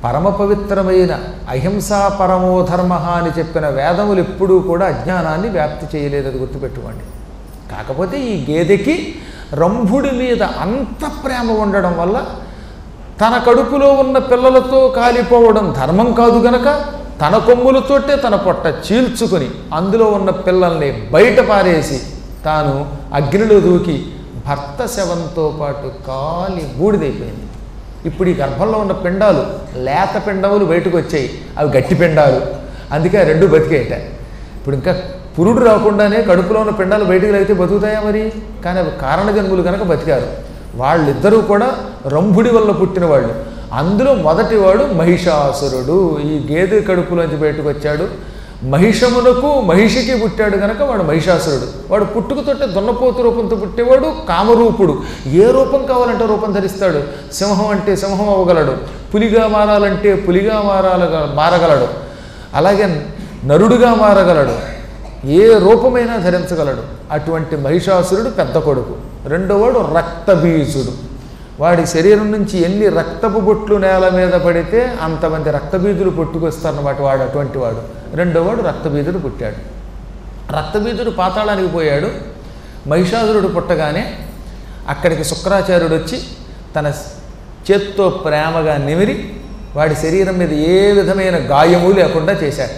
పరమ పవిత్రమైన అహింసా పరమో ధర్మ అని చెప్పిన వేదములు ఎప్పుడూ కూడా అజ్ఞానాన్ని వ్యాప్తి చేయలేదు అది గుర్తుపెట్టుకోండి కాకపోతే ఈ గేదెకి రంభుడి మీద అంత ప్రేమ ఉండడం వల్ల తన కడుపులో ఉన్న పిల్లలతో కాలిపోవడం ధర్మం కాదు గనక తన కొమ్ములతోటే తన పొట్ట చీల్చుకుని అందులో ఉన్న పిల్లల్ని బయట పారేసి తాను అగ్నిలో దూకి భర్త శవంతో పాటు కాలి బూడిదైపోయింది ఇప్పుడు ఈ గర్భంలో ఉన్న పిండాలు లేత పిండములు బయటకు వచ్చాయి అవి గట్టి పిండాలు అందుకే ఆ రెండు బతికేయట ఇప్పుడు ఇంకా పురుడు రాకుండానే కడుపులో ఉన్న పిండాలు బయటికి లాగితే బతుకుతాయా మరి కానీ అవి కారణ జన్ములు కనుక బతికారు వాళ్ళిద్దరూ కూడా రంభుడి వల్ల పుట్టిన వాళ్ళు అందులో మొదటివాడు మహిషాసురుడు ఈ గేదె కడుపులోంచి బయటకు వచ్చాడు మహిషమునకు మహిషికి పుట్టాడు కనుక వాడు మహిషాసురుడు వాడు పుట్టుకతోటే దున్నపోతు రూపంతో పుట్టేవాడు కామరూపుడు ఏ రూపం కావాలంటే రూపం ధరిస్తాడు సింహం అంటే సింహం అవ్వగలడు పులిగా మారాలంటే పులిగా మారాల మారగలడు అలాగే నరుడుగా మారగలడు ఏ రూపమైనా ధరించగలడు అటువంటి మహిషాసురుడు పెద్ద కొడుకు రెండోవాడు రక్తబీజుడు వాడి శరీరం నుంచి ఎన్ని రక్తపు బొట్లు నేల మీద పడితే అంతమంది రక్తబీజులు పుట్టుకొస్తారన్నమాట వాడు అటువంటి వాడు రెండోవాడు రక్తబీజుడు పుట్టాడు రక్తబీజుడు పాతాళానికి పోయాడు మహిషాసురుడు పుట్టగానే అక్కడికి శుక్రాచార్యుడు వచ్చి తన చేత్తో ప్రేమగా నిమిరి వాడి శరీరం మీద ఏ విధమైన గాయము లేకుండా చేశాట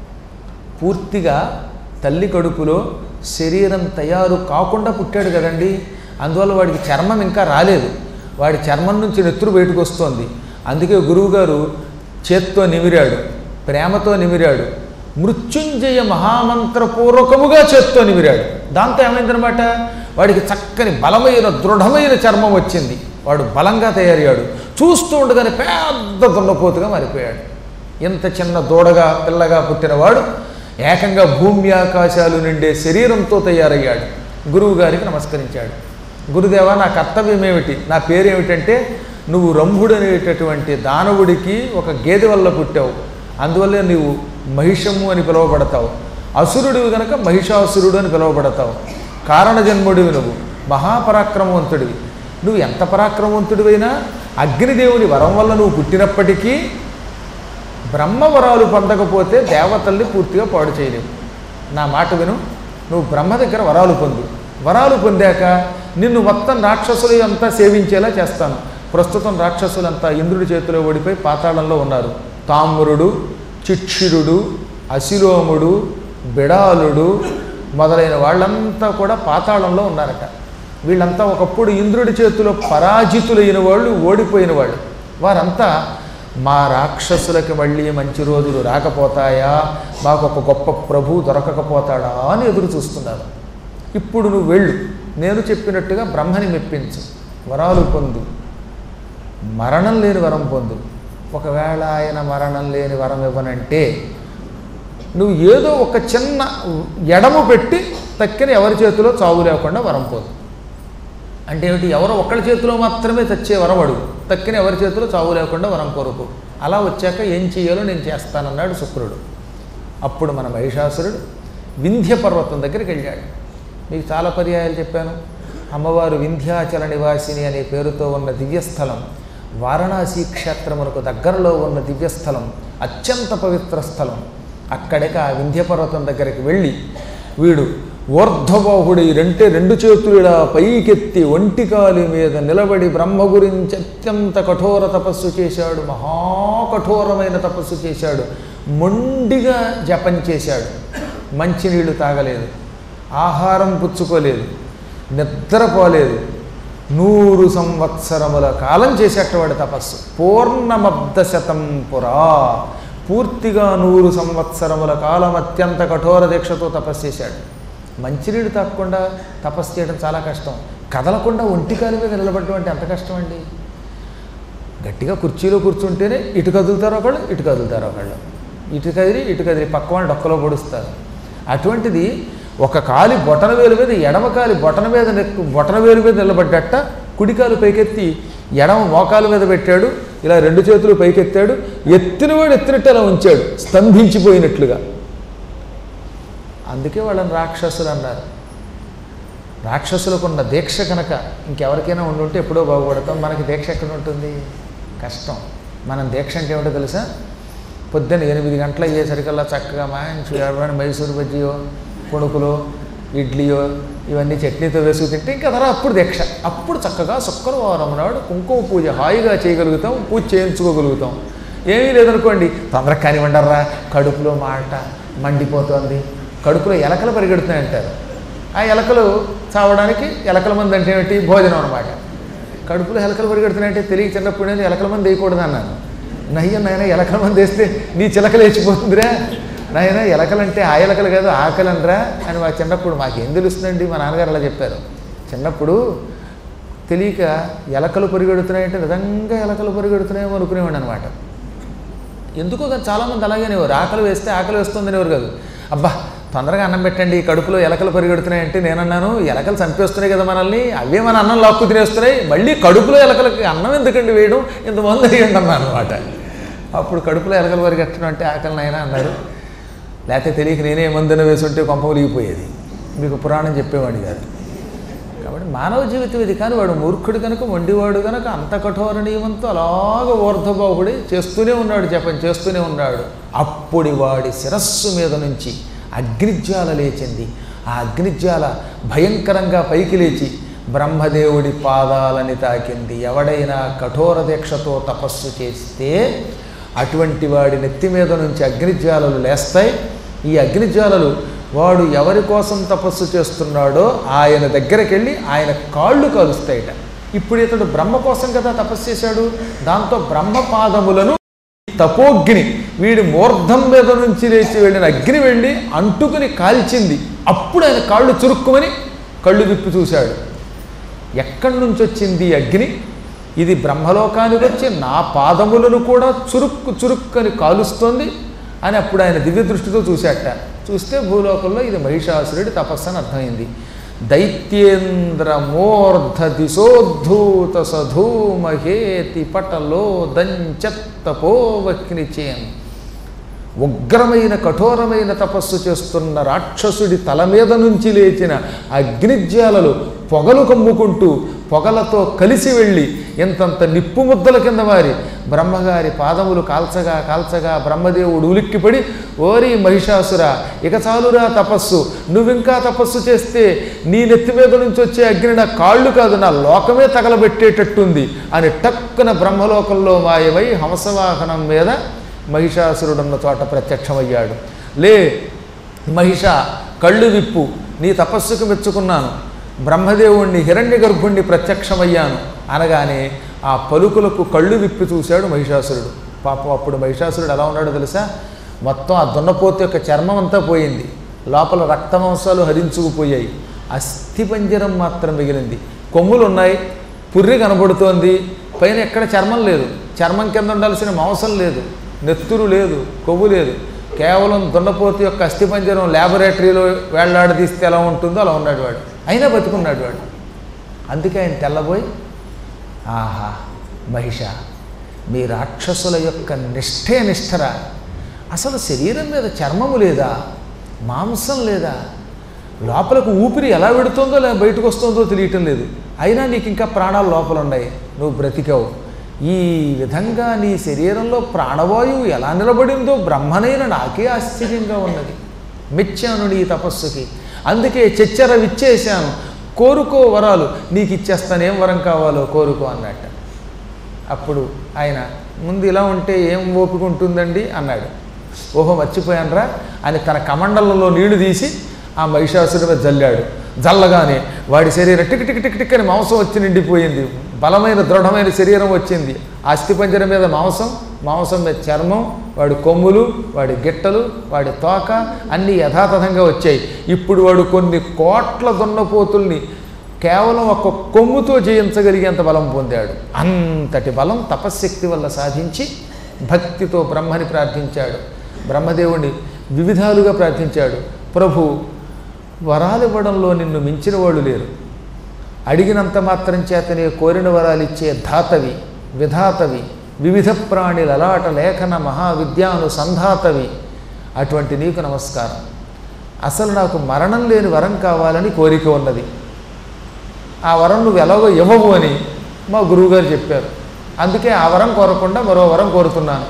పూర్తిగా తల్లి కడుపులో శరీరం తయారు కాకుండా పుట్టాడు కదండి అందువల్ల వాడికి చర్మం ఇంకా రాలేదు వాడి చర్మం నుంచి నెత్తురు బయటకు వస్తోంది అందుకే గురువుగారు చేత్తో నిమిరాడు ప్రేమతో నిమిరాడు మృత్యుంజయ మహామంత్రపూర్వకముగా చేత్తో నిమిరాడు దాంతో ఏమైందనమాట వాడికి చక్కని బలమైన దృఢమైన చర్మం వచ్చింది వాడు బలంగా తయారయ్యాడు చూస్తూ ఉండగానే పెద్ద దున్నపోతుగా మారిపోయాడు ఇంత చిన్న దూడగా పిల్లగా పుట్టినవాడు ఏకంగా భూమి ఆకాశాలు నిండే శరీరంతో తయారయ్యాడు గురువు గారికి నమస్కరించాడు గురుదేవా నా కర్తవ్యం ఏమిటి నా పేరేమిటంటే నువ్వు రంభుడు అనేటటువంటి దానవుడికి ఒక గేదె వల్ల పుట్టావు అందువల్లే నీవు మహిషము అని పిలువబడతావు అసురుడివి గనక మహిషాసురుడు అని పిలువబడతావు కారణజన్ముడివి నువ్వు మహాపరాక్రమవంతుడివి నువ్వు ఎంత పరాక్రమవంతుడివైనా అగ్నిదేవుని వరం వల్ల నువ్వు పుట్టినప్పటికీ బ్రహ్మవరాలు పొందకపోతే దేవతల్ని పూర్తిగా పాడు చేయలేవు నా మాట విను నువ్వు బ్రహ్మ దగ్గర వరాలు పొందు వరాలు పొందాక నిన్ను మొత్తం రాక్షసులు అంతా సేవించేలా చేస్తాను ప్రస్తుతం రాక్షసులంతా ఇంద్రుడి చేతిలో ఓడిపోయి పాతాళంలో ఉన్నారు తామ్రుడు చిక్షిరుడు అశిలోముడు బిడాలుడు మొదలైన వాళ్ళంతా కూడా పాతాళంలో ఉన్నారట వీళ్ళంతా ఒకప్పుడు ఇంద్రుడి చేతిలో పరాజితులైన వాళ్ళు ఓడిపోయిన వాళ్ళు వారంతా మా రాక్షసులకి మళ్ళీ మంచి రోజులు రాకపోతాయా మాకు ఒక గొప్ప ప్రభు దొరకకపోతాడా అని ఎదురు చూస్తున్నారు ఇప్పుడు నువ్వు వెళ్ళు నేను చెప్పినట్టుగా బ్రహ్మని మెప్పించు వరాలు పొందు మరణం లేని వరం పొందు ఒకవేళ ఆయన మరణం లేని వరం ఇవ్వనంటే నువ్వు ఏదో ఒక చిన్న ఎడము పెట్టి తక్కిన ఎవరి చేతిలో చావు లేకుండా వరం పోదు అంటే ఏమిటి ఎవరో ఒకళ్ళ చేతిలో మాత్రమే చచ్చే వరం అడుగు తక్కిన ఎవరి చేతిలో చావు లేకుండా వరం కొరకు అలా వచ్చాక ఏం చేయాలో నేను చేస్తానన్నాడు శుక్రుడు అప్పుడు మన మహిషాసురుడు వింధ్య పర్వతం దగ్గరికి వెళ్ళాడు మీకు చాలా పర్యాయాలు చెప్పాను అమ్మవారు వింధ్యాచల నివాసిని అనే పేరుతో ఉన్న దివ్యస్థలం వారణాసి క్షేత్రమునకు దగ్గరలో ఉన్న దివ్యస్థలం అత్యంత పవిత్ర స్థలం అక్కడికి ఆ వింధ్య పర్వతం దగ్గరికి వెళ్ళి వీడు ఊర్ధ్వబాహుడి రెంటే రెండు చేతులు ఇలా పైకెత్తి ఒంటికాలి మీద నిలబడి బ్రహ్మ గురించి అత్యంత కఠోర తపస్సు చేశాడు మహాకఠోరమైన తపస్సు చేశాడు మొండిగా జపం చేశాడు మంచినీళ్లు తాగలేదు ఆహారం పుచ్చుకోలేదు నిద్రపోలేదు నూరు సంవత్సరముల కాలం చేసేటవాడు తపస్సు పూర్ణమబ్ద శతం పురా పూర్తిగా నూరు సంవత్సరముల కాలం అత్యంత కఠోర దీక్షతో తపస్సు చేశాడు మంచినీళ్ళు తాగకుండా తపస్సు చేయడం చాలా కష్టం కదలకుండా ఒంటికాలి మీద నిలబడడం అంటే ఎంత కష్టం అండి గట్టిగా కుర్చీలో కూర్చుంటేనే ఇటు కదులుతారు ఒకళ్ళు ఇటు కదులుతారు ఒకళ్ళు ఇటు కదిలి ఇటు కదిలి పక్క వాళ్ళు డొక్కలో పొడుస్తారు అటువంటిది ఒక కాలి బొటన వేలు మీద ఎడమ కాలి బొటన మీద నెక్కు బొటన వేలు మీద నిలబడ్డట కుడికాలు పైకెత్తి ఎడమ మోకాలు మీద పెట్టాడు ఇలా రెండు చేతులు పైకెత్తాడు ఎత్తినవాడు ఎత్తినట్టు అలా ఉంచాడు స్తంభించిపోయినట్లుగా అందుకే వాళ్ళని రాక్షసులు అన్నారు రాక్షసులకు ఉన్న దీక్ష కనుక ఇంకెవరికైనా ఉండుంటే ఎప్పుడో బాగుపడతాం మనకి దీక్ష ఎక్కడ ఉంటుంది కష్టం మనం దీక్ష అంటే ఏమిటో తెలుసా పొద్దున్న ఎనిమిది గంటలు అయ్యేసరికల్లా చక్కగా మంచి ఎవరైనా మైసూరు బజ్జీయో పుణుకులో ఇడ్లీయో ఇవన్నీ చట్నీతో వేసుకు తింటే ఇంకా తర్వాత అప్పుడు దీక్ష అప్పుడు చక్కగా శుక్రవారం నాడు కుంకుమ పూజ హాయిగా చేయగలుగుతాం పూజ చేయించుకోగలుగుతాం ఏమీ లేదనుకోండి తొందరగా కానివ్వండర్రా కడుపులో మాట మండిపోతోంది కడుపులో ఎలకలు పరిగెడుతున్నాయంటారు ఆ ఎలకలు చావడానికి ఎలకల మంది అంటే ఏమిటి భోజనం అనమాట కడుపులో ఎలకలు పరిగెడుతున్నాయంటే తెలియ చిన్నప్పుడు నేను ఎలకల మంది వేయకూడదు అన్నాను నయ్య నాయన ఎలకల మంది వేస్తే నీ చిలక లేచిపోతుందిరా నాయన ఎలకలంటే ఆ ఎలకలు కాదు ఆకలండ్రా అని మా చిన్నప్పుడు మాకేం తెలుస్తుందండి మా నాన్నగారు అలా చెప్పారు చిన్నప్పుడు తెలియక ఎలకలు పరిగెడుతున్నాయంటే నిజంగా ఎలకలు పరిగెడుతున్నాయేమో అనుకునేవాడు అనమాట ఎందుకో కానీ చాలామంది అలాగేనేవారు ఆకలి వేస్తే ఆకలి వేస్తుందనేవారు కాదు అబ్బా తొందరగా అన్నం పెట్టండి కడుపులో ఎలకలు పరిగెడుతున్నాయంటే నేనన్నాను ఎలకలు చంపేస్తున్నాయి కదా మనల్ని అవే మన అన్నం లాక్కు తినేస్తున్నాయి మళ్ళీ కడుపులో ఎలకలకి అన్నం ఎందుకండి వేయడం ఇంతమంది వేయండి అన్నాను అనమాట అప్పుడు కడుపులో ఎలకలు పరిగెట్టడం అంటే ఆకలి నాయన అన్నారు లేకపోతే తెలియక నేనే మందున వేసుంటే కొంప ఒలిగిపోయేది మీకు పురాణం చెప్పేవాడి కాదు కాబట్టి మానవ జీవితం ఇది కానీ వాడు మూర్ఖుడు కనుక మొండివాడు కనుక అంత కఠోర నియమంతో అలాగ ఊర్ధబాహుడి చేస్తూనే ఉన్నాడు జపం చేస్తూనే ఉన్నాడు అప్పుడి వాడి శిరస్సు మీద నుంచి అగ్నిజ్వాల లేచింది ఆ అగ్నిజ్వాల భయంకరంగా పైకి లేచి బ్రహ్మదేవుడి పాదాలని తాకింది ఎవడైనా కఠోర దీక్షతో తపస్సు చేస్తే అటువంటి వాడి నెత్తి మీద నుంచి అగ్నిజ్వాలలు లేస్తాయి ఈ అగ్నిజ్వాలలు వాడు ఎవరి కోసం తపస్సు చేస్తున్నాడో ఆయన దగ్గరికి వెళ్ళి ఆయన కాళ్ళు కలుస్తాయిట ఇప్పుడు ఇతడు బ్రహ్మ కోసం కదా తపస్సు చేశాడు దాంతో బ్రహ్మ పాదములను తపోగ్ని వీడి మూర్ధం మీద నుంచి లేచి వెళ్ళిన అగ్ని వెళ్ళి అంటుకుని కాల్చింది అప్పుడు ఆయన కాళ్ళు చురుక్కుమని కళ్ళు విప్పి చూశాడు ఎక్కడి నుంచి వచ్చింది ఈ అగ్ని ఇది బ్రహ్మలోకానికి వచ్చి నా పాదములను కూడా చురుక్కు చురుక్కని కాలుస్తోంది అని అప్పుడు ఆయన దివ్య దృష్టితో చూశాట చూస్తే భూలోకంలో ఇది మహిషాసురుడి తపస్సు అని అర్థమైంది దైత్యేంద్ర మూర్ధ దిశోద్ధూత సధూమహేతి పటలో దంచత్తపోవక్నిచేన్ ఉగ్రమైన కఠోరమైన తపస్సు చేస్తున్న రాక్షసుడి తల మీద నుంచి లేచిన అగ్నిజ్వాలలు పొగలు కమ్ముకుంటూ పొగలతో కలిసి వెళ్ళి ఇంతంత నిప్పు ముద్దల కింద వారి బ్రహ్మగారి పాదములు కాల్చగా కాల్చగా బ్రహ్మదేవుడు ఉలిక్కిపడి ఓరి మహిషాసుర ఇక చాలురా తపస్సు నువ్వింకా తపస్సు చేస్తే నీ నెత్తి మీద నుంచి వచ్చే అగ్ని నా కాళ్ళు కాదు నా లోకమే తగలబెట్టేటట్టుంది అని టక్కున బ్రహ్మలోకంలో మాయమై హంసవాహనం మీద మహిషాసురుడున్న చోట ప్రత్యక్షమయ్యాడు లే మహిష కళ్ళు విప్పు నీ తపస్సుకు మెచ్చుకున్నాను బ్రహ్మదేవుణ్ణి హిరణ్య గర్భుణ్ణి ప్రత్యక్షమయ్యాను అనగానే ఆ పలుకులకు కళ్ళు విప్పి చూశాడు మహిషాసురుడు పాపం అప్పుడు మహిషాసురుడు ఎలా ఉన్నాడో తెలుసా మొత్తం ఆ దున్నపోతు యొక్క చర్మం అంతా పోయింది లోపల రక్తమాంసాలు హరించుకుపోయాయి అస్థిపంజరం మాత్రం మిగిలింది కొమ్ములు ఉన్నాయి పుర్రి కనబడుతోంది పైన ఎక్కడ చర్మం లేదు చర్మం కింద ఉండాల్సిన మాంసం లేదు నెత్తురు లేదు కొవ్వు లేదు కేవలం దున్నపోతు యొక్క అస్థిపంజరం ల్యాబొరేటరీలో వేళ్లాడదీస్తే ఎలా ఉంటుందో అలా ఉన్నాడు వాడు అయినా బతుకున్నాడు వాడు అందుకే ఆయన తెల్లబోయి ఆహా మహిష మీ రాక్షసుల యొక్క నిష్ఠే నిష్ఠరా అసలు శరీరం మీద చర్మము లేదా మాంసం లేదా లోపలకు ఊపిరి ఎలా పెడుతుందో లేదా బయటకు వస్తుందో తెలియటం లేదు అయినా నీకు ఇంకా ప్రాణాలు లోపల ఉన్నాయి నువ్వు బ్రతికావు ఈ విధంగా నీ శరీరంలో ప్రాణవాయువు ఎలా నిలబడిందో బ్రహ్మనైన నాకే ఆశ్చర్యంగా ఉన్నది మెచ్చాను నీ తపస్సుకి అందుకే చెచ్చర విచ్చేశాను కోరుకో వరాలు నీకు ఇచ్చేస్తాను ఏం వరం కావాలో కోరుకో అన్నట్ట అప్పుడు ఆయన ముందు ఇలా ఉంటే ఏం ఓపిక ఉంటుందండి అన్నాడు ఓహో మర్చిపోయానరా అని తన కమండలంలో నీళ్లు తీసి ఆ మహిషాసుడి మీద జల్లాడు జల్లగానే వాడి శరీరం టిక్ టిక్ టిక్ టిక్ అని మాంసం వచ్చి నిండిపోయింది బలమైన దృఢమైన శరీరం వచ్చింది అస్థిపంజరం మీద మాంసం మాంసం మీద చర్మం వాడి కొమ్ములు వాడి గిట్టలు వాడి తోక అన్నీ యథాతథంగా వచ్చాయి ఇప్పుడు వాడు కొన్ని కోట్ల దున్నపోతుల్ని కేవలం ఒక కొమ్ముతో జయించగలిగేంత బలం పొందాడు అంతటి బలం తపశ్శక్తి వల్ల సాధించి భక్తితో బ్రహ్మని ప్రార్థించాడు బ్రహ్మదేవుని వివిధాలుగా ప్రార్థించాడు ప్రభు వరాలు ఇవ్వడంలో నిన్ను మించిన వాళ్ళు లేరు అడిగినంత మాత్రం చేతనే కోరిన వరాలు ఇచ్చే ధాతవి విధాతవి వివిధ ప్రాణి లలాట లేఖన మహావిద్యాను సంధాతవి అటువంటి నీకు నమస్కారం అసలు నాకు మరణం లేని వరం కావాలని కోరిక ఉన్నది ఆ వరం నువ్వు ఎలాగో ఇవ్వవు అని మా గురువుగారు చెప్పారు అందుకే ఆ వరం కోరకుండా మరో వరం కోరుతున్నాను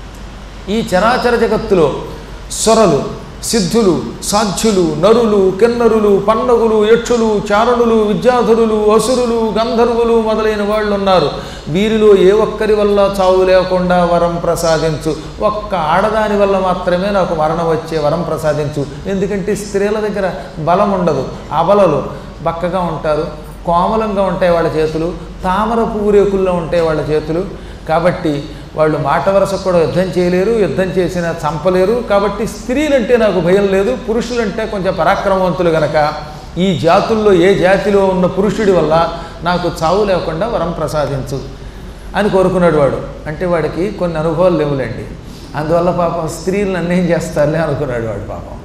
ఈ చరాచర జగత్తులో స్వరలు సిద్ధులు సాధ్యులు నరులు కిన్నరులు పన్నగులు యక్షులు చారణులు విద్యాధరులు అసురులు గంధర్వులు మొదలైన వాళ్ళు ఉన్నారు వీరిలో ఏ ఒక్కరి వల్ల చావు లేకుండా వరం ప్రసాదించు ఒక్క ఆడదాని వల్ల మాత్రమే నాకు మరణం వచ్చే వరం ప్రసాదించు ఎందుకంటే స్త్రీల దగ్గర బలం ఉండదు అబలలు బక్కగా ఉంటారు కోమలంగా ఉంటాయి వాళ్ళ చేతులు తామర పువ్వు రేకుల్లో ఉంటాయి వాళ్ళ చేతులు కాబట్టి వాళ్ళు మాట వరస కూడా యుద్ధం చేయలేరు యుద్ధం చేసినా చంపలేరు కాబట్టి స్త్రీలంటే నాకు భయం లేదు పురుషులంటే కొంచెం పరాక్రమవంతులు గనక ఈ జాతుల్లో ఏ జాతిలో ఉన్న పురుషుడి వల్ల నాకు చావు లేకుండా వరం ప్రసాదించు అని కోరుకున్నాడు వాడు అంటే వాడికి కొన్ని అనుభవాలు లేవులేండి అందువల్ల పాపం స్త్రీలను అన్నేం చేస్తారులే అనుకున్నాడు వాడు పాపం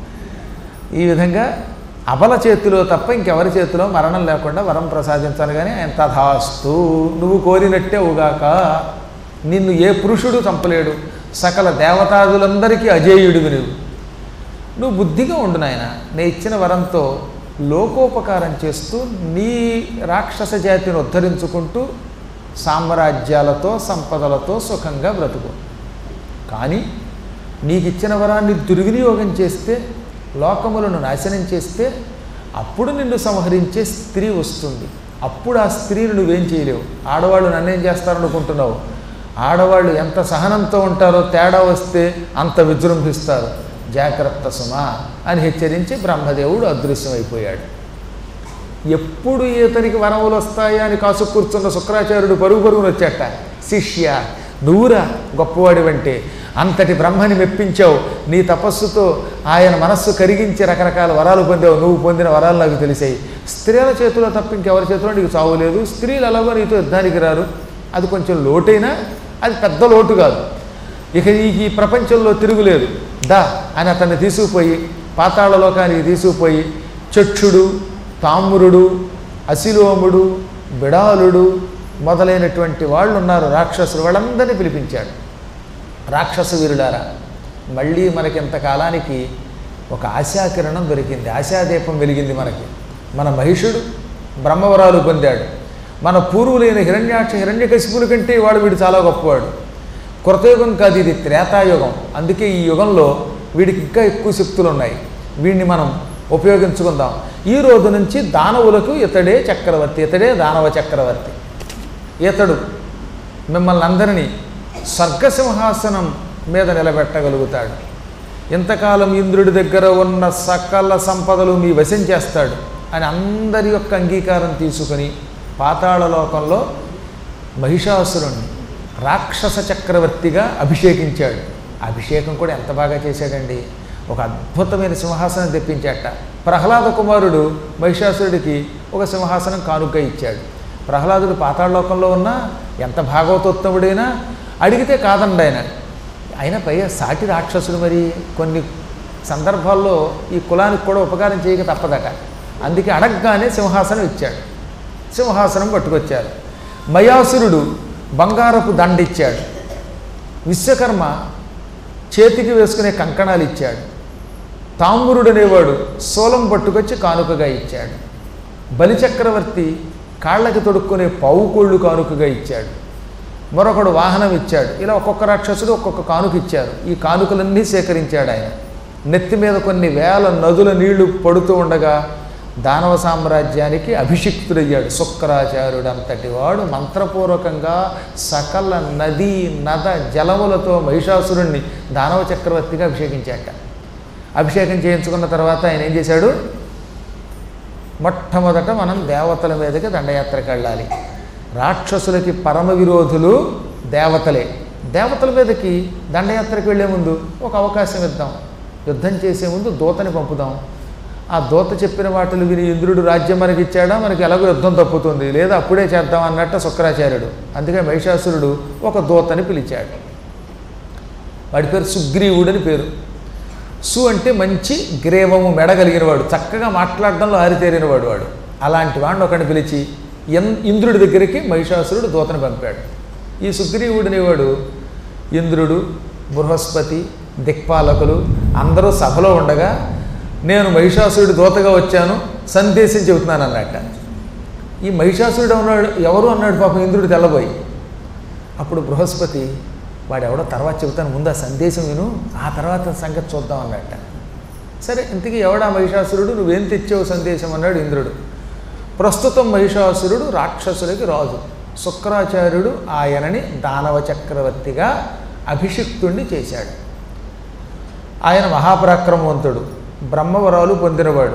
ఈ విధంగా అబల చేతిలో తప్ప ఇంకెవరి చేతిలో మరణం లేకుండా వరం ప్రసాదించాను కానీ ఆయన తథాస్తు నువ్వు కోరినట్టే ఉగాక నిన్ను ఏ పురుషుడు చంపలేడు సకల దేవతాదులందరికీ అజేయుడివి నువ్వు నువ్వు బుద్ధిగా ఉండు నాయన నేను ఇచ్చిన వరంతో లోకోపకారం చేస్తూ నీ రాక్షస జాతిని ఉద్ధరించుకుంటూ సామ్రాజ్యాలతో సంపదలతో సుఖంగా బ్రతుకు కానీ నీకు ఇచ్చిన వరాన్ని దుర్వినియోగం చేస్తే లోకములను నాశనం చేస్తే అప్పుడు నిన్ను సంహరించే స్త్రీ వస్తుంది అప్పుడు ఆ స్త్రీని నువ్వేం చేయలేవు ఆడవాళ్ళు నన్నేం చేస్తారనుకుంటున్నావు ఆడవాళ్ళు ఎంత సహనంతో ఉంటారో తేడా వస్తే అంత విజృంభిస్తారు జాగ్రత్త సుమా అని హెచ్చరించి బ్రహ్మదేవుడు అదృశ్యమైపోయాడు ఎప్పుడు ఇతనికి వరములు వస్తాయా అని కాసు కూర్చున్న శుక్రాచార్యుడు పరుగు పరుగును వచ్చాట శిష్య నువ్వురా గొప్పవాడివంటే అంతటి బ్రహ్మని మెప్పించావు నీ తపస్సుతో ఆయన మనస్సు కరిగించి రకరకాల వరాలు పొందావు నువ్వు పొందిన వరాలు నాకు తెలిసాయి స్త్రీల చేతిలో తప్ప ఇంకెవరి చేతిలో నీకు చావు లేదు స్త్రీలు ఎలాగో నీతో యుద్ధానికి రారు అది కొంచెం లోటైనా అది పెద్ద లోటు కాదు ఇక నీకు ఈ ప్రపంచంలో తిరుగులేదు దా అని అతన్ని తీసుకుపోయి పాతాళ లోకానికి తీసుకుపోయి చక్షుడు తామ్రుడు అశిలోముడు బిడాలుడు మొదలైనటువంటి వాళ్ళు ఉన్నారు రాక్షసులు వాళ్ళందరినీ పిలిపించాడు రాక్షస వీరులారా మళ్ళీ మనకి ఇంతకాలానికి ఒక ఆశాకిరణం దొరికింది ఆశాదీపం వెలిగింది మనకి మన మహిషుడు బ్రహ్మవరాలు పొందాడు మన పూర్వులైన హిరణ్యాక్ష హిరణ్యకశిపుల కంటే వాడు వీడు చాలా గొప్పవాడు కృతయుగం కాదు ఇది త్రేతాయుగం అందుకే ఈ యుగంలో వీడికి ఇంకా ఎక్కువ శక్తులు ఉన్నాయి వీడిని మనం ఉపయోగించుకుందాం ఈ రోజు నుంచి దానవులకు ఇతడే చక్రవర్తి ఇతడే దానవ చక్రవర్తి ఇతడు మిమ్మల్ని అందరినీ స్వర్గసింహాసనం మీద నిలబెట్టగలుగుతాడు ఇంతకాలం ఇంద్రుడి దగ్గర ఉన్న సకల సంపదలు మీ వశం చేస్తాడు అని అందరి యొక్క అంగీకారం తీసుకొని పాతాళ లోకంలో మహిషాసురుణ్ణి రాక్షస చక్రవర్తిగా అభిషేకించాడు అభిషేకం కూడా ఎంత బాగా చేశాడండి ఒక అద్భుతమైన సింహాసనం తెప్పించాట ప్రహ్లాద కుమారుడు మహిషాసురుడికి ఒక సింహాసనం కానుక ఇచ్చాడు ప్రహ్లాదుడు పాతాళలోకంలో ఉన్న ఎంత భాగవతోత్తముడైనా అడిగితే కాదండి ఆయన అయినా పైగా సాటి రాక్షసుడు మరి కొన్ని సందర్భాల్లో ఈ కులానికి కూడా ఉపకారం చేయక తప్పదట అందుకే అడగగానే సింహాసనం ఇచ్చాడు సింహాసనం పట్టుకొచ్చారు మయాసురుడు బంగారపు దండ ఇచ్చాడు విశ్వకర్మ చేతికి వేసుకునే కంకణాలు ఇచ్చాడు తామ్రుడు అనేవాడు సోలం పట్టుకొచ్చి కానుకగా ఇచ్చాడు బలిచక్రవర్తి కాళ్ళకి తొడుక్కునే పావుకోళ్ళు కానుకగా ఇచ్చాడు మరొకడు వాహనం ఇచ్చాడు ఇలా ఒక్కొక్క రాక్షసుడు ఒక్కొక్క కానుక ఇచ్చారు ఈ కానుకలన్నీ సేకరించాడు ఆయన నెత్తి మీద కొన్ని వేల నదుల నీళ్లు పడుతూ ఉండగా దానవ సామ్రాజ్యానికి అభిషిక్తుడయ్యాడు శుక్రాచార్యుడు అంతటి వాడు మంత్రపూర్వకంగా సకల నది నద జలములతో మహిషాసురుణ్ణి దానవ చక్రవర్తిగా అభిషేకించాట అభిషేకం చేయించుకున్న తర్వాత ఆయన ఏం చేశాడు మొట్టమొదట మనం దేవతల మీదకి దండయాత్రకు వెళ్ళాలి రాక్షసులకి పరమ విరోధులు దేవతలే దేవతల మీదకి దండయాత్రకు వెళ్ళే ముందు ఒక అవకాశం ఇద్దాం యుద్ధం చేసే ముందు దూతని పంపుదాం ఆ దూత చెప్పిన వాటిని విని ఇంద్రుడు రాజ్యం మనకి ఇచ్చాడా మనకి ఎలాగో యుద్ధం తప్పుతుంది లేదా అప్పుడే చేద్దాం అన్నట్టు శుక్రాచార్యుడు అందుకే మహిషాసురుడు ఒక దూతని పిలిచాడు వాడి పేరు సుగ్రీవుడని పేరు సు అంటే మంచి గ్రేవము మెడగలిగిన వాడు చక్కగా మాట్లాడడంలో ఆరితేరిన వాడు వాడు అలాంటి వాడిని ఒకడిని పిలిచి ఎన్ ఇంద్రుడి దగ్గరికి మహిషాసురుడు దూతని పంపాడు ఈ సుగ్రీవుడు అనేవాడు ఇంద్రుడు బృహస్పతి దిక్పాలకులు అందరూ సభలో ఉండగా నేను మహిషాసురుడి దూతగా వచ్చాను సందేశం చెబుతున్నాను అన్నట్ట ఈ మహిషాసురుడు అన్నాడు ఎవరు అన్నాడు పాపం ఇంద్రుడు తెల్లబోయి అప్పుడు బృహస్పతి వాడెవడో తర్వాత చెబుతాను ముందు ఆ సందేశం విను ఆ తర్వాత సంగతి చూద్దాం అన్నట్ట సరే ఇంతకీ ఎవడా మహిషాసురుడు నువ్వేం తెచ్చావు సందేశం అన్నాడు ఇంద్రుడు ప్రస్తుతం మహిషాసురుడు రాక్షసులకి రాజు శుక్రాచార్యుడు ఆయనని దానవ చక్రవర్తిగా అభిషిక్తుణ్ణి చేశాడు ఆయన మహాపరాక్రమవంతుడు బ్రహ్మవరాలు పొందినవాడు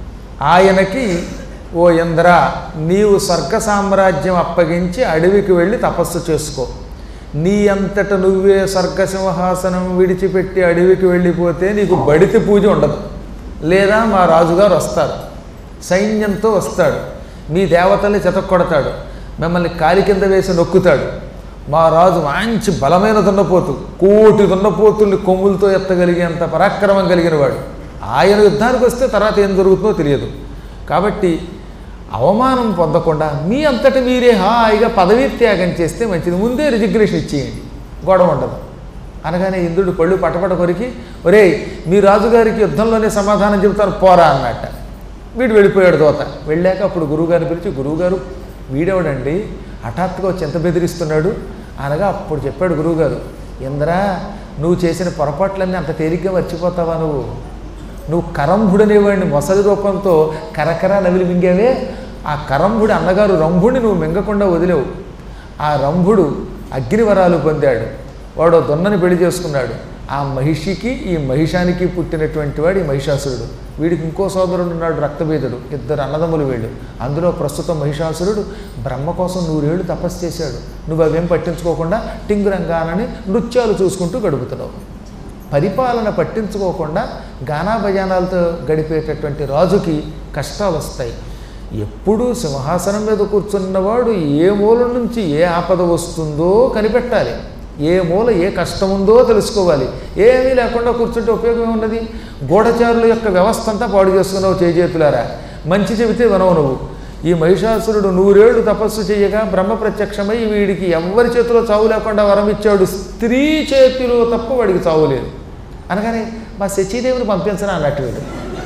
ఆయనకి ఓ ఇంద్ర నీవు స్వర్గ సామ్రాజ్యం అప్పగించి అడవికి వెళ్ళి తపస్సు చేసుకో నీ అంతట నువ్వే స్వర్గ సింహాసనం విడిచిపెట్టి అడవికి వెళ్ళిపోతే నీకు బడితి పూజ ఉండదు లేదా మా రాజుగారు వస్తారు సైన్యంతో వస్తాడు మీ దేవతల్ని చెతక్కొడతాడు మిమ్మల్ని కాలి కింద వేసి నొక్కుతాడు మా రాజు మంచి బలమైన దున్నపోతు కోటి దున్నపోతుల్ని కొమ్ములతో ఎత్తగలిగేంత పరాక్రమం కలిగిన వాడు ఆయన యుద్ధానికి వస్తే తర్వాత ఏం జరుగుతుందో తెలియదు కాబట్టి అవమానం పొందకుండా మీ అంతటి మీరే హాయిగా పదవీ త్యాగం చేస్తే మంచిది ముందే రిజిగ్రేషన్ ఇచ్చేయండి గొడవ ఉండదు అనగానే ఇంద్రుడు పళ్ళు పటపట కొరికి ఒరేయ్ మీ రాజుగారికి యుద్ధంలోనే సమాధానం చెబుతాను పోరా అన్నట్ట వీడు వెళ్ళిపోయాడు దోత వెళ్ళాక అప్పుడు గురువుగారిని పిలిచి గురువుగారు వీడెవడండి హఠాత్తుగా వచ్చి ఎంత బెదిరిస్తున్నాడు అనగా అప్పుడు చెప్పాడు గురువుగారు ఇంద్రా నువ్వు చేసిన పొరపాట్లన్నీ అంత తేలిగ్గా మర్చిపోతావా నువ్వు నువ్వు కరంభుడనేవాడిని మొసలి రూపంతో కరకర నవిలి మింగావే ఆ కరంభుడి అన్నగారు రంభుడిని నువ్వు మింగకుండా వదిలేవు ఆ రంభుడు అగ్నివరాలు పొందాడు వాడు దున్నని పెళ్లి చేసుకున్నాడు ఆ మహిషికి ఈ మహిషానికి పుట్టినటువంటి వాడు ఈ మహిషాసురుడు వీడికి ఇంకో సోదరుడు ఉన్నాడు రక్తభేదుడు ఇద్దరు అన్నదమ్ములు వీళ్ళు అందులో ప్రస్తుతం మహిషాసురుడు బ్రహ్మ కోసం నూరేళ్ళు తపస్సు చేశాడు నువ్వు అవేం పట్టించుకోకుండా టింగురంగానని నృత్యాలు చూసుకుంటూ గడుపుతున్నావు పరిపాలన పట్టించుకోకుండా గానా భజానాలతో గడిపేటటువంటి రాజుకి కష్టాలు వస్తాయి ఎప్పుడూ సింహాసనం మీద కూర్చున్నవాడు ఏ మూల నుంచి ఏ ఆపద వస్తుందో కనిపెట్టాలి ఏ మూల ఏ కష్టం ఉందో తెలుసుకోవాలి ఏమీ లేకుండా కూర్చుంటే ఉపయోగం ఉన్నది గూఢచారుల యొక్క వ్యవస్థ అంతా పాడు చేసుకున్నావు చేజేతులారా మంచి చెబితే వినవు నువ్వు ఈ మహిషాసురుడు నూరేళ్లు తపస్సు చేయగా బ్రహ్మ ప్రత్యక్షమై వీడికి ఎవ్వరి చేతిలో చావు లేకుండా వరం ఇచ్చాడు స్త్రీ చేతిలో తప్ప వాడికి చావు లేదు అనగానే మా శచీదేవిని పంపించనా అన్నట్టు వీడు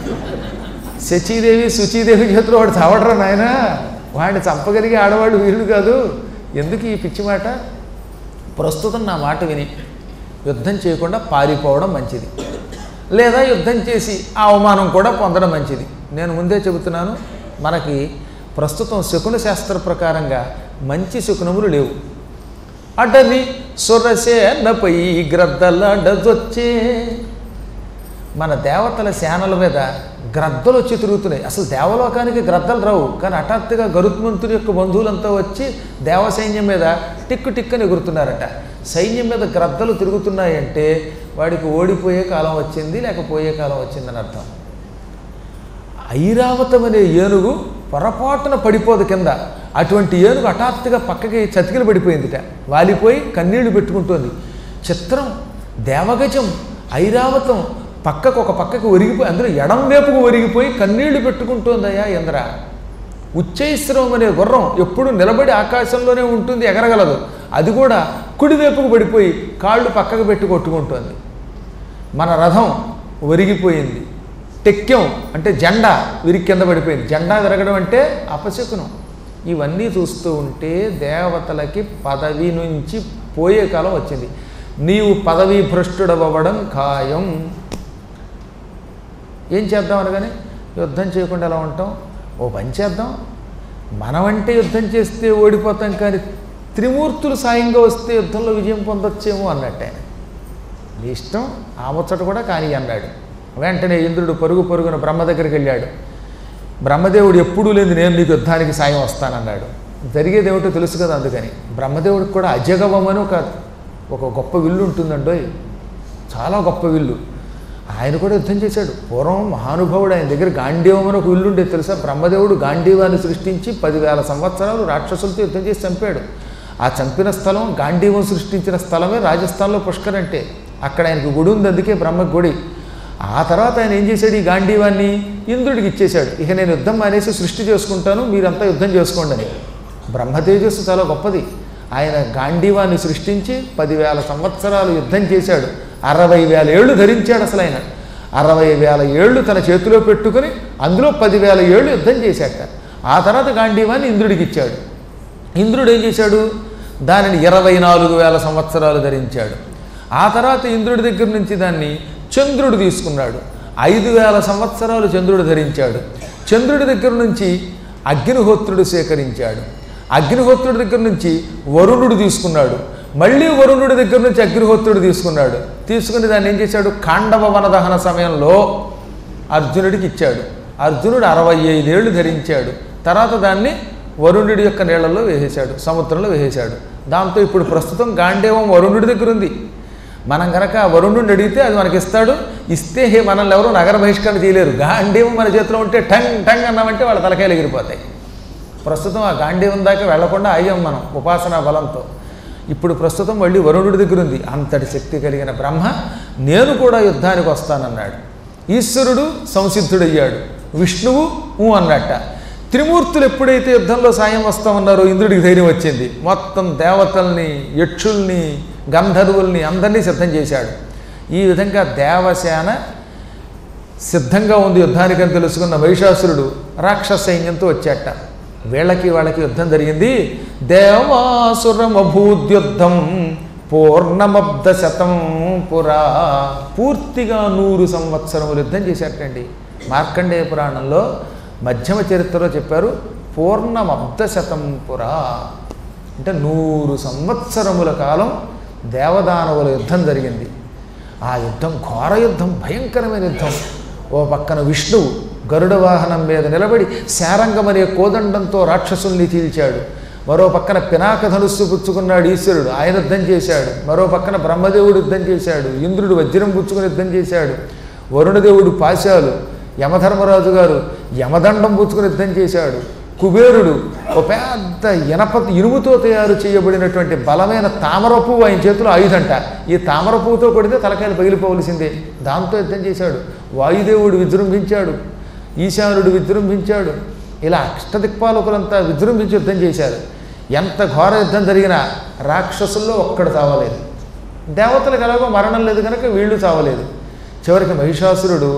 శచీదేవి శుచీదేవి చేతిలో వాడు చావడరా నాయన వాడిని చంపగలిగే ఆడవాడు వీరుడు కాదు ఎందుకు ఈ పిచ్చి మాట ప్రస్తుతం నా మాట విని యుద్ధం చేయకుండా పారిపోవడం మంచిది లేదా యుద్ధం చేసి ఆ అవమానం కూడా పొందడం మంచిది నేను ముందే చెబుతున్నాను మనకి ప్రస్తుతం శకున శాస్త్ర ప్రకారంగా మంచి శకునములు లేవు అటని సురసేనపై గ్రద్దలాడజొచ్చే మన దేవతల సేనల మీద గ్రద్దలు వచ్చి తిరుగుతున్నాయి అసలు దేవలోకానికి గ్రద్దలు రావు కానీ హఠాత్తుగా గరుత్మంతుడి యొక్క బంధువులంతా వచ్చి దేవసైన్యం మీద టిక్కు టిక్కని ఎగురుతున్నారట సైన్యం మీద గ్రద్దలు తిరుగుతున్నాయంటే వాడికి ఓడిపోయే కాలం వచ్చింది లేక పోయే కాలం వచ్చిందని అర్థం ఐరావతం అనే ఏనుగు పొరపాటున పడిపోదు కింద అటువంటి ఏనుగు హఠాత్తుగా పక్కకి చతికిలు పడిపోయిందిట వాలిపోయి కన్నీళ్లు పెట్టుకుంటోంది చిత్రం దేవగజం ఐరావతం పక్కకు ఒక పక్కకు ఒరిగిపోయి అందులో ఎడం వైపుకు ఒరిగిపోయి కన్నీళ్లు పెట్టుకుంటోందయ్యా ఇంద్ర ఉచ్చైశ్రవం అనే గుర్రం ఎప్పుడు నిలబడి ఆకాశంలోనే ఉంటుంది ఎగరగలదు అది కూడా కుడివైపుకు పడిపోయి కాళ్ళు పక్కకు పెట్టి కొట్టుకుంటోంది మన రథం ఒరిగిపోయింది టెక్యం అంటే జెండా విరిగి కింద పడిపోయింది జెండా విరగడం అంటే అపశకునం ఇవన్నీ చూస్తూ ఉంటే దేవతలకి పదవి నుంచి పోయే కాలం వచ్చింది నీవు పదవీ భ్రష్టుడవ్వడం ఖాయం ఏం చేద్దాం అనగానే యుద్ధం చేయకుండా ఎలా ఉంటాం ఓ పని చేద్దాం మనమంటే యుద్ధం చేస్తే ఓడిపోతాం కానీ త్రిమూర్తులు సాయంగా వస్తే యుద్ధంలో విజయం పొందొచ్చేమో అన్నట్టు ఆయన నీ ఇష్టం ఆ ముచ్చట కూడా కానీ అన్నాడు వెంటనే ఇంద్రుడు పరుగు పరుగున బ్రహ్మ దగ్గరికి వెళ్ళాడు బ్రహ్మదేవుడు ఎప్పుడూ లేదు నేను నీకు యుద్ధానికి సాయం వస్తానన్నాడు జరిగేది ఏమిటో తెలుసు కదా అందుకని బ్రహ్మదేవుడికి కూడా అజగవం అని ఒక ఒక గొప్ప విల్లు ఉంటుందండోయ్ చాలా గొప్ప విల్లు ఆయన కూడా యుద్ధం చేశాడు పూర్వం మహానుభావుడు ఆయన దగ్గర గాంధీవం అని ఒక విల్లు ఉండేది తెలుసా బ్రహ్మదేవుడు గాంధీవాన్ని సృష్టించి పదివేల సంవత్సరాలు రాక్షసులతో యుద్ధం చేసి చంపాడు ఆ చంపిన స్థలం గాంధీవం సృష్టించిన స్థలమే రాజస్థాన్లో పుష్కర్ అంటే అక్కడ ఆయనకు గుడి ఉంది అందుకే బ్రహ్మ గుడి ఆ తర్వాత ఆయన ఏం చేశాడు ఈ గాంధీవాన్ని ఇంద్రుడికి ఇచ్చేశాడు ఇక నేను యుద్ధం మానేసి సృష్టి చేసుకుంటాను మీరంతా యుద్ధం చేసుకోండి అని బ్రహ్మ తేజస్సు చాలా గొప్పది ఆయన గాంధీవాన్ని సృష్టించి పదివేల సంవత్సరాలు యుద్ధం చేశాడు అరవై వేల ఏళ్ళు ధరించాడు అసలు ఆయన అరవై వేల ఏళ్ళు తన చేతిలో పెట్టుకుని అందులో పదివేల ఏళ్ళు యుద్ధం చేశాట ఆ తర్వాత గాంధీవాన్ని ఇంద్రుడికి ఇచ్చాడు ఇంద్రుడు ఏం చేశాడు దానిని ఇరవై నాలుగు వేల సంవత్సరాలు ధరించాడు ఆ తర్వాత ఇంద్రుడి దగ్గర నుంచి దాన్ని చంద్రుడు తీసుకున్నాడు ఐదు వేల సంవత్సరాలు చంద్రుడు ధరించాడు చంద్రుడి దగ్గర నుంచి అగ్నిహోత్రుడు సేకరించాడు అగ్నిహోత్రుడి దగ్గర నుంచి వరుణుడు తీసుకున్నాడు మళ్ళీ వరుణుడి దగ్గర నుంచి అగ్నిహోత్రుడు తీసుకున్నాడు తీసుకుని దాన్ని ఏం చేశాడు కాండవ వనదహన సమయంలో అర్జునుడికి ఇచ్చాడు అర్జునుడు అరవై ఐదేళ్లు ధరించాడు తర్వాత దాన్ని వరుణుడి యొక్క నీళ్లలో వేసేశాడు సముద్రంలో వేసేశాడు దాంతో ఇప్పుడు ప్రస్తుతం గాంధేవం వరుణుడి దగ్గర ఉంది మనం కనుక ఆ వరుణుడిని అడిగితే అది మనకి ఇస్తాడు ఇస్తే హే మనల్ని ఎవరు నగర బహిష్కరణ చేయలేరు గాంధేవం మన చేతిలో ఉంటే టంగ్ టంగ్ అన్నామంటే వాళ్ళ తలకాయలు ఎగిరిపోతాయి ప్రస్తుతం ఆ గాంధీవం దాకా వెళ్లకుండా అయ్యాం మనం ఉపాసనా బలంతో ఇప్పుడు ప్రస్తుతం మళ్ళీ వరుణుడి దగ్గర ఉంది అంతటి శక్తి కలిగిన బ్రహ్మ నేను కూడా యుద్ధానికి వస్తానన్నాడు ఈశ్వరుడు సంసిద్ధుడయ్యాడు విష్ణువు ఊ అన్నట్ట త్రిమూర్తులు ఎప్పుడైతే యుద్ధంలో సాయం వస్తామన్నారో ఇంద్రుడికి ధైర్యం వచ్చింది మొత్తం దేవతల్ని యక్షుల్ని గంధర్వుల్ని అందరినీ సిద్ధం చేశాడు ఈ విధంగా దేవసేన సిద్ధంగా ఉంది యుద్ధానికి అని తెలుసుకున్న మహిషాసురుడు రాక్షస సైన్యంతో వచ్చాట వీళ్ళకి వాళ్ళకి యుద్ధం జరిగింది దేవాసురమభూద్యుద్ధం పూర్ణమబ్ద శతం పురా పూర్తిగా నూరు సంవత్సరములు యుద్ధం చేశారటండి మార్కండేయ పురాణంలో మధ్యమ చరిత్రలో చెప్పారు పూర్ణమబ్ద శతం పురా అంటే నూరు సంవత్సరముల కాలం దేవదానవుల యుద్ధం జరిగింది ఆ యుద్ధం ఘోర యుద్ధం భయంకరమైన యుద్ధం ఓ పక్కన విష్ణువు గరుడ వాహనం మీద నిలబడి శారంగమనే కోదండంతో రాక్షసుల్ని చీల్చాడు మరో పక్కన పినాక ధనుస్సు పుచ్చుకున్నాడు ఈశ్వరుడు ఆయన యుద్ధం చేశాడు మరో పక్కన బ్రహ్మదేవుడు యుద్ధం చేశాడు ఇంద్రుడు వజ్రం పుచ్చుకుని యుద్ధం చేశాడు వరుణదేవుడు పాశాలు యమధర్మరాజు గారు యమదండం పుచ్చుకుని యుద్ధం చేశాడు కుబేరుడు ఒక పెద్ద ఇనప ఇనుముతో తయారు చేయబడినటువంటి బలమైన తామర పువ్వు ఆయన చేతిలో ఆయుధంట ఈ తామర పువ్వుతో కొడితే తలకాయలు పగిలిపోవలసిందే దాంతో యుద్ధం చేశాడు వాయుదేవుడు విజృంభించాడు ఈశానుడు విజృంభించాడు ఇలా అష్టదిక్పాలకులంతా విజృంభించి యుద్ధం చేశారు ఎంత ఘోర యుద్ధం జరిగినా రాక్షసుల్లో ఒక్కడు చావలేదు దేవతలకు ఎలాగో మరణం లేదు కనుక వీళ్ళు చావలేదు చివరికి మహిషాసురుడు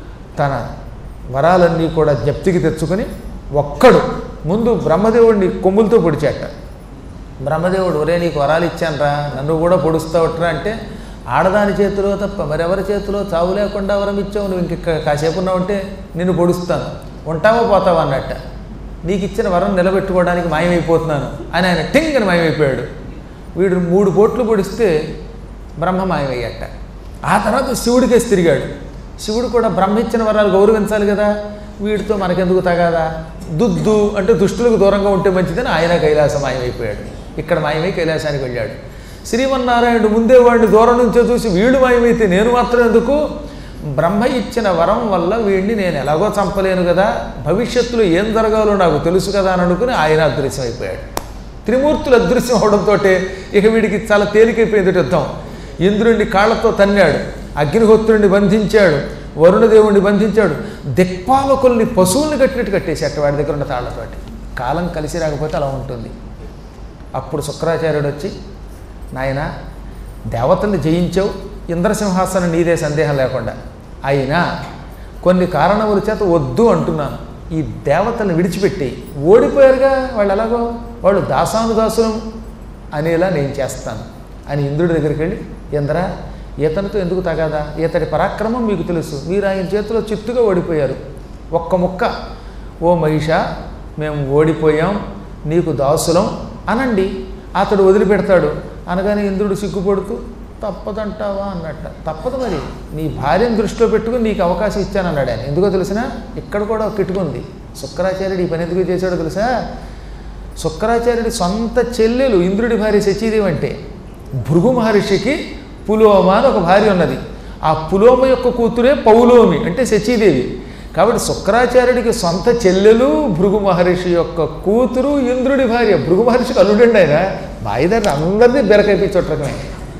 తన వరాలన్నీ కూడా జ్ఞప్తికి తెచ్చుకొని ఒక్కడు ముందు బ్రహ్మదేవుడిని కొమ్ములతో పొడిచాట బ్రహ్మదేవుడు ఒరే నీకు వరాలు ఇచ్చానరా నన్ను కూడా పొడుస్తావట్రా అంటే ఆడదాని చేతిలో తప్ప మరెవరి చేతిలో చావు లేకుండా వరం ఇచ్చావు నువ్వు ఇంక కాసేపు ఉన్నావంటే నిన్ను పొడుస్తాను ఉంటావో పోతావా అన్నట్ట నీకు ఇచ్చిన వరం నిలబెట్టుకోవడానికి మాయమైపోతున్నాను అని ఆయన టింగ్ అని మాయమైపోయాడు వీడు మూడు పోట్లు పొడిస్తే బ్రహ్మ మాయమయ్యట ఆ తర్వాత శివుడికేసి తిరిగాడు శివుడు కూడా బ్రహ్మ ఇచ్చిన వరాలు గౌరవించాలి కదా వీడితో మనకెందుకు తగాదా దుద్దు అంటే దుష్టులకు దూరంగా ఉంటే మంచిదని ఆయన కైలాసం మాయమైపోయాడు ఇక్కడ మాయమై కైలాసానికి వెళ్ళాడు శ్రీమన్నారాయణుడు ముందే వాడిని దూరం నుంచో చూసి వీడు మాయమైతే నేను మాత్రం ఎందుకు బ్రహ్మ ఇచ్చిన వరం వల్ల వీడిని నేను ఎలాగో చంపలేను కదా భవిష్యత్తులో ఏం జరగాలో నాకు తెలుసు కదా అని అనుకుని ఆయన అదృశ్యం అయిపోయాడు త్రిమూర్తులు అదృశ్యం అవడంతో ఇక వీడికి చాలా తేలికైపోయింది యుద్ధం ఇంద్రుడిని కాళ్ళతో తన్నాడు అగ్నిహోత్రుడిని బంధించాడు వరుణదేవుడిని బంధించాడు దిక్పాలకుల్ని పశువుల్ని కట్టినట్టు కట్టేసేట వాడి దగ్గర ఉన్న తాళ్లతోటి కాలం కలిసి రాకపోతే అలా ఉంటుంది అప్పుడు శుక్రాచార్యుడు వచ్చి నాయన దేవతల్ని జయించావు ఇంద్రసింహాసనం నీదే సందేహం లేకుండా అయినా కొన్ని కారణముల చేత వద్దు అంటున్నాను ఈ దేవతల్ని విడిచిపెట్టి ఓడిపోయారుగా వాళ్ళు ఎలాగో వాళ్ళు దాసానుదాసులం అనేలా నేను చేస్తాను అని ఇంద్రుడి దగ్గరికి వెళ్ళి ఇంద్ర ఈతనితో ఎందుకు తగాదా ఈతడి పరాక్రమం మీకు తెలుసు మీరు ఆయన చేతిలో చిత్తుగా ఓడిపోయారు ఒక్క ముక్క ఓ మహిష మేము ఓడిపోయాం నీకు దాసులం అనండి అతడు వదిలిపెడతాడు అనగానే ఇంద్రుడు సిగ్గుపడుతూ తప్పదంటావా అన్నట్ట తప్పదు మరి నీ భార్యను దృష్టిలో పెట్టుకుని నీకు అవకాశం ఇచ్చానన్నాడు ఆయన ఎందుకో తెలిసినా ఇక్కడ కూడా ఒక కిటుకుంది శుక్రాచార్యుడు ఈ పని ఎందుకు చేశాడో తెలుసా శుక్రాచార్యుడి సొంత చెల్లెలు ఇంద్రుడి భార్య శచీదేవి అంటే భృగు మహర్షికి పులోమ అని ఒక భార్య ఉన్నది ఆ పులోమ యొక్క కూతురే పౌలోమి అంటే శచీదేవి కాబట్టి శుక్రాచార్యుడికి సొంత చెల్లెలు భృగు మహర్షి యొక్క కూతురు ఇంద్రుడి భార్య భృగు మహర్షికి అల్లుడండి ఆయన బాయిదారిని అందరినీ బెరకైపించొట్టకమే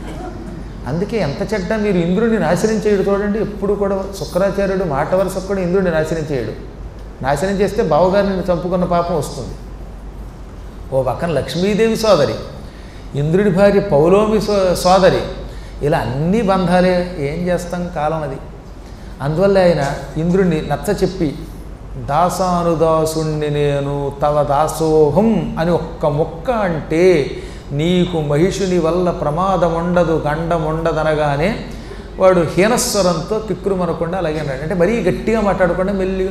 అందుకే ఎంత చెడ్డ మీరు ఇంద్రుడిని నాశనం చేయడు చూడండి ఎప్పుడు కూడా శుక్రాచార్యుడు మాట వరుస కూడా ఇంద్రుడిని నాశనం చేయడు నాశనం చేస్తే బావగారిని చంపుకున్న పాపం వస్తుంది ఓ పక్కన లక్ష్మీదేవి సోదరి ఇంద్రుడి భార్య పౌలోమి సో సోదరి ఇలా అన్ని బంధాలే ఏం చేస్తాం కాలం అది అందువల్ల ఆయన ఇంద్రుడిని నచ్చ చెప్పి దాసానుదాసుణ్ణి నేను తవ దాసోహం అని ఒక్క మొక్క అంటే నీకు మహిషుని వల్ల ప్రమాదం ఉండదు గండం ఉండదనగానే వాడు హీనస్వరంతో పిక్కురుమనకుండా అలాగే అన్నాడు అంటే మరీ గట్టిగా మాట్లాడకుండా మెల్లిగా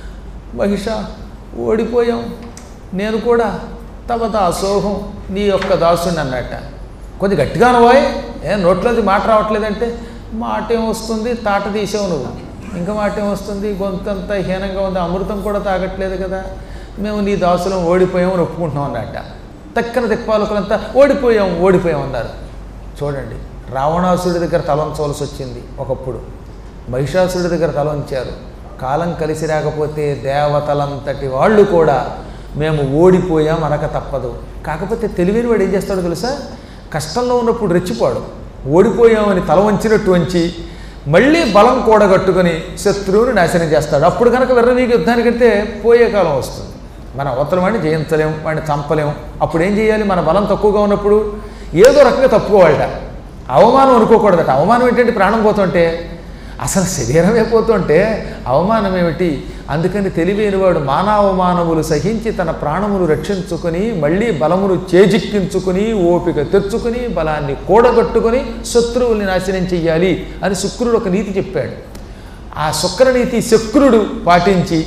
మహిష ఓడిపోయాం నేను కూడా తమ దాసోహం నీ యొక్క దాసుని అన్నట్ట కొద్ది గట్టిగా పోయి ఏ నోట్లోది మాట రావట్లేదంటే మాట ఏం వస్తుంది తాట తీసావు నువ్వు ఇంకా మాట ఏం వస్తుంది గొంతంతా హీనంగా ఉంది అమృతం కూడా తాగట్లేదు కదా మేము నీ దాసులం ఓడిపోయాం అని ఒప్పుకుంటున్నాం అన్నట్ట తక్కిన దిక్పాలకులంతా ఓడిపోయాం ఓడిపోయాం అన్నారు చూడండి రావణాసుడి దగ్గర తలంచవలసి వచ్చింది ఒకప్పుడు మహిషాసుడి దగ్గర తలంచారు కాలం కలిసి రాకపోతే దేవతలంతటి వాళ్ళు కూడా మేము ఓడిపోయాం అనక తప్పదు కాకపోతే తెలివైన వాడు ఏం చేస్తాడో తెలుసా కష్టంలో ఉన్నప్పుడు రెచ్చిపోడు ఓడిపోయామని తల వంచినట్టు వంచి మళ్ళీ బలం కూడగట్టుకొని శత్రువుని నాశనం చేస్తాడు అప్పుడు కనుక వెర్రవీగి యుద్ధానికి వెళ్తే పోయే కాలం వస్తుంది మన అవతల వాడిని జయించలేం వాడిని చంపలేం అప్పుడు ఏం చేయాలి మన బలం తక్కువగా ఉన్నప్పుడు ఏదో రకంగా తప్పుకోవాలట అవమానం అనుకోకూడదట అవమానం ఏంటంటే ప్రాణం పోతుంటే అసలు శరీరమే పోతుంటే అవమానం ఏమిటి అందుకని తెలివైనవాడు మానవమానములు సహించి తన ప్రాణములు రక్షించుకొని మళ్ళీ బలమును చేజిక్కించుకుని ఓపిక తెచ్చుకుని బలాన్ని కూడగట్టుకొని శత్రువుల్ని నాశనం చెయ్యాలి అని శుక్రుడు ఒక నీతి చెప్పాడు ఆ శుక్రనీతి శుక్రుడు పాటించి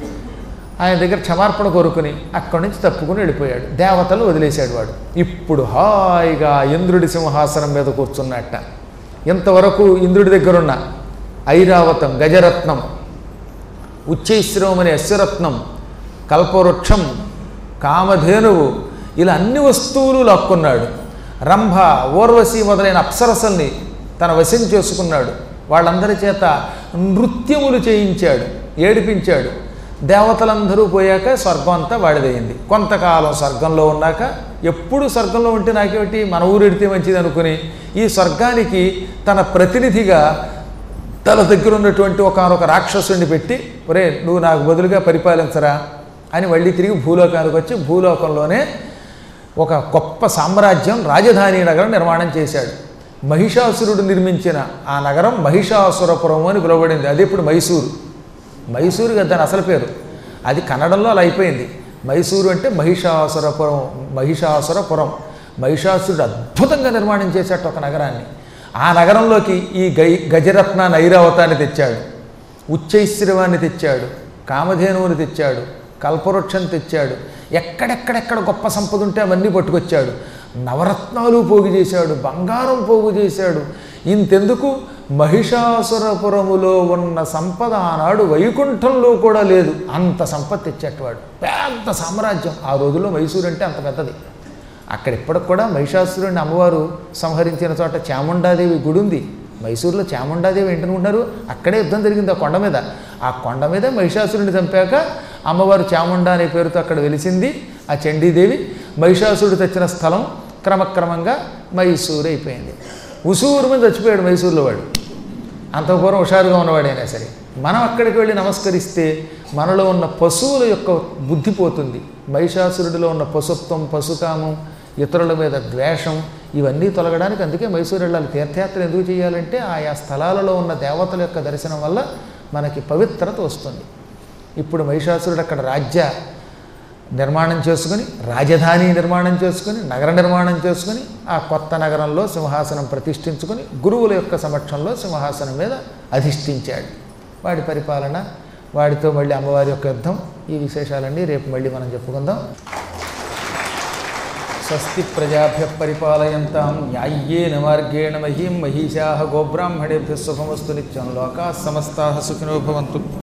ఆయన దగ్గర క్షమార్పణ కోరుకుని అక్కడి నుంచి తప్పుకుని వెళ్ళిపోయాడు దేవతలు వదిలేశాడు వాడు ఇప్పుడు హాయిగా ఇంద్రుడి సింహాసనం మీద కూర్చున్నట్ట ఇంతవరకు ఇంద్రుడి దగ్గరున్న ఐరావతం గజరత్నం ఉచ్చైశ్రవం అనే అశ్వరత్నం కల్పవృక్షం కామధేనువు ఇలా అన్ని వస్తువులు లాక్కున్నాడు రంభ ఓర్వశి మొదలైన అప్సరసల్ని తన వశం చేసుకున్నాడు వాళ్ళందరి చేత నృత్యములు చేయించాడు ఏడిపించాడు దేవతలందరూ పోయాక స్వర్గం అంతా వాడిదయింది కొంతకాలం స్వర్గంలో ఉన్నాక ఎప్పుడు స్వర్గంలో ఉంటే నాకేమిటి మన ఊరెడితే మంచిది అనుకుని ఈ స్వర్గానికి తన ప్రతినిధిగా తన దగ్గర ఉన్నటువంటి ఒకనొక రాక్షసుడిని పెట్టి ఒరే నువ్వు నాకు బదులుగా పరిపాలించరా అని మళ్ళీ తిరిగి భూలోకానికి వచ్చి భూలోకంలోనే ఒక గొప్ప సామ్రాజ్యం రాజధాని నగరం నిర్మాణం చేశాడు మహిషాసురుడు నిర్మించిన ఆ నగరం మహిషాసురపురం అని పిలువబడింది అది ఇప్పుడు మైసూరు మైసూరు కదా దాని అసలు పేరు అది కన్నడంలో అలా అయిపోయింది మైసూరు అంటే మహిషాసురపురం మహిషాసురపురం మహిషాసురుడు అద్భుతంగా నిర్మాణం చేశాడు ఒక నగరాన్ని ఆ నగరంలోకి ఈ గై గజరత్న నైరావతాన్ని తెచ్చాడు ఉచ్చైశ్రవాన్ని తెచ్చాడు కామధేనువుని తెచ్చాడు కల్పవృక్షం తెచ్చాడు ఎక్కడెక్కడెక్కడ గొప్ప సంపద ఉంటే అవన్నీ పట్టుకొచ్చాడు నవరత్నాలు పోగు చేశాడు బంగారం పోగు చేశాడు ఇంతెందుకు మహిషాసురపురములో ఉన్న సంపద ఆనాడు వైకుంఠంలో కూడా లేదు అంత సంపద తెచ్చేటవాడు పెద్ద సామ్రాజ్యం ఆ రోజుల్లో మైసూరు అంటే అంత పెద్దది అక్కడ ఇప్పటికి కూడా మహిషాసురుడిని అమ్మవారు సంహరించిన చోట చాముండాదేవి గుడి ఉంది మైసూరులో చాముండాదేవి ఏంటనుకుంటున్నారు అక్కడే యుద్ధం జరిగింది ఆ కొండ మీద ఆ కొండ మీద మహిషాసురుడిని చంపాక అమ్మవారు చాముండా అనే పేరుతో అక్కడ వెలిసింది ఆ చండీదేవి మహిషాసురుడు తెచ్చిన స్థలం క్రమక్రమంగా మైసూరు అయిపోయింది ఉసూరు మీద చచ్చిపోయాడు మైసూరులో వాడు అంత పూర్వం హుషారుగా ఉన్నవాడైనా సరే మనం అక్కడికి వెళ్ళి నమస్కరిస్తే మనలో ఉన్న పశువుల యొక్క బుద్ధి పోతుంది మహిషాసురుడిలో ఉన్న పశుత్వం పశుకామం ఇతరుల మీద ద్వేషం ఇవన్నీ తొలగడానికి అందుకే మైసూరు వెళ్ళాలి తీర్థయాత్ర ఎందుకు చేయాలంటే ఆయా స్థలాలలో ఉన్న దేవతల యొక్క దర్శనం వల్ల మనకి పవిత్రత వస్తుంది ఇప్పుడు మహిషాసురుడు అక్కడ రాజ్య నిర్మాణం చేసుకుని రాజధాని నిర్మాణం చేసుకుని నగర నిర్మాణం చేసుకుని ఆ కొత్త నగరంలో సింహాసనం ప్రతిష్ఠించుకుని గురువుల యొక్క సమక్షంలో సింహాసనం మీద అధిష్ఠించాడు వాడి పరిపాలన వాడితో మళ్ళీ అమ్మవారి యొక్క యుద్ధం ఈ విశేషాలన్నీ రేపు మళ్ళీ మనం చెప్పుకుందాం స్వస్తి ప్రజాభ్య పరిపాలయంతాం న్యాయ్యేన మార్గేణ మహీం మహిషా గోబ్రాహ్మణేభ్య శుభమస్తు నిత్యం లోకా సమస్తా సుఖినో భవంతు